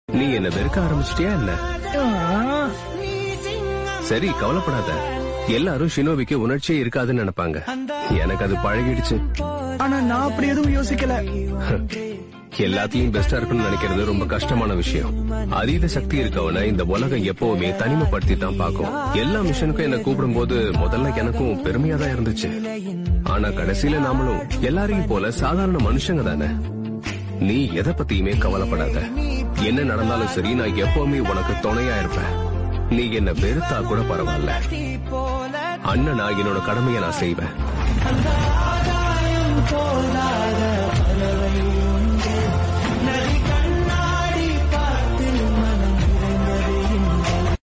நீ என்ன வெறுக்க ஆரம்பிச்சிட்டியா என்ன சரி கவலைப்படாத எல்லாரும் ஷினோபிக்கு உணர்ச்சியே இருக்காதுன்னு நினைப்பாங்க எனக்கு அது பழகிடுச்சு ஆனா நான் அப்படி எதுவும் யோசிக்கல எல்லாத்தையும் பெஸ்டா இருக்கணும்னு நினைக்கிறது ரொம்ப கஷ்டமான விஷயம் அதீத சக்தி இருக்கவன இந்த உலகம் எப்பவுமே தனிமைப்படுத்தி தான் பார்க்கும் எல்லா மிஷனுக்கும் என்ன கூப்பிடும்போது முதல்ல எனக்கும் பெருமையா தான் இருந்துச்சு ஆனா கடைசியில நாமளும் எல்லாரையும் போல சாதாரண மனுஷங்க தானே நீ எதை பத்தியுமே கவலைப்படாத என்ன நடந்தாலும் சரி நான் எப்பவுமே உனக்கு துணையா இருப்பேன் நீ என்ன வெறுத்தா கூட பரவாயில்ல அண்ணனா என்னோட கடமையை நான் செய்வேன் போதாத பறவை